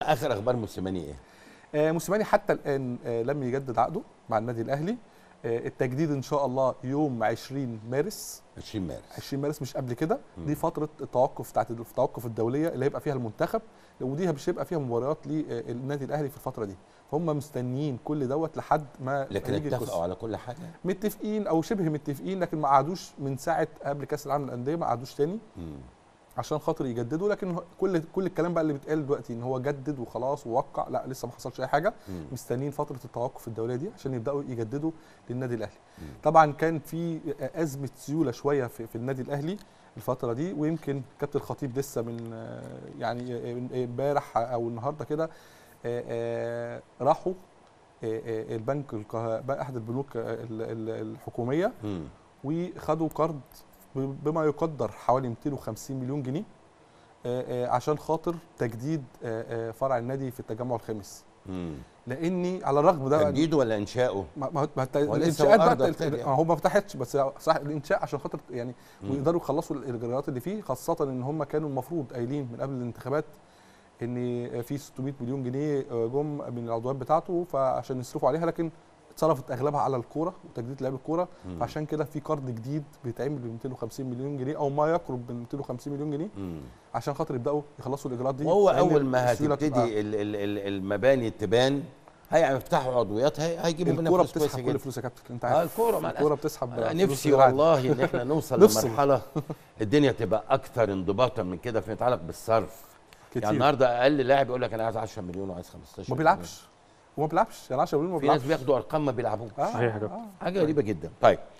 اخر اخبار موسيماني ايه آه، موسيماني حتى الان آه، لم يجدد عقده مع النادي الاهلي آه، التجديد ان شاء الله يوم 20 مارس 20 مارس 20 مارس مش قبل كده مم. دي فتره التوقف بتاعت التوقف الدوليه اللي هيبقى فيها المنتخب ودي مش هيبقى فيها مباريات للنادي الاهلي في الفتره دي فهم مستنيين كل دوت لحد ما لكن يجي اتفقوا القصة. على كل حاجه متفقين او شبه متفقين لكن ما قعدوش من ساعه قبل كاس العالم للانديه ما قعدوش تاني مم. عشان خاطر يجددوا لكن هو- كل كل الكلام بقى اللي بيتقال دلوقتي ان هو جدد وخلاص ووقع لا لسه ما حصلش اي حاجه مم. مستنيين فتره التوقف الدوليه دي عشان يبداوا يجددوا للنادي الاهلي مم. طبعا كان في ازمه سيوله شويه في, في النادي الاهلي الفتره دي ويمكن كابتن الخطيب لسه من آه، يعني آه، امبارح او النهارده كده آه، آه، راحوا آه، آه، البنك القه- بقى احد البنوك آه، ال- ال- الحكوميه مم. وخدوا قرض ب- بما يقدر حوالي 250 مليون جنيه آه، آه، عشان خاطر تجديد آه، آه، فرع النادي في التجمع الخامس مم. لاني على الرغم ده تجديده ولا انشاؤه ما ما ما الت- ولسه الانشاءات وأرض بقى ابتدى. ما هو ما فتحتش بس صح الانشاء عشان خاطر يعني مم. ويقدروا يخلصوا الاجراءات اللي فيه خاصه ان هم كانوا المفروض قايلين من قبل الانتخابات ان في 600 مليون جنيه جم من العضويات بتاعته فعشان يصرفوا عليها لكن اتصرفت اغلبها على الكوره وتجديد لعيب الكوره مم. فعشان كده في قرض جديد بيتعمل ب 250 مليون جنيه او ما يقرب من 250 مليون جنيه مم. عشان خاطر يبداوا يخلصوا الاجراءات دي وهو لأن اول ما السيولة بتبقى- هتبتدي ال- ال- ال- المباني تبان هيفتحوا عضويات هي- هيجيبوا منها الكوره فلوس كويسه بتسحب كل جدا فلوس يا كابتن انت اه عارف الكوره مع الكوره الأسف. بتسحب أنا فلوس نفسي غير عادي. والله ان احنا نوصل نفصل. لمرحله الدنيا تبقى اكثر انضباطا من كده فيما يتعلق بالصرف كتير يعني النهارده اقل لاعب يقول لك انا عايز 10 مليون وعايز 15 ما بيلعبش وما بيلعبش يعني 10 مليون ما في ناس بيلعبش بياخدوا ارقام ما بيلعبوش آه، صحيح يا كابتن. آه. حاجه غريبه جدا طيب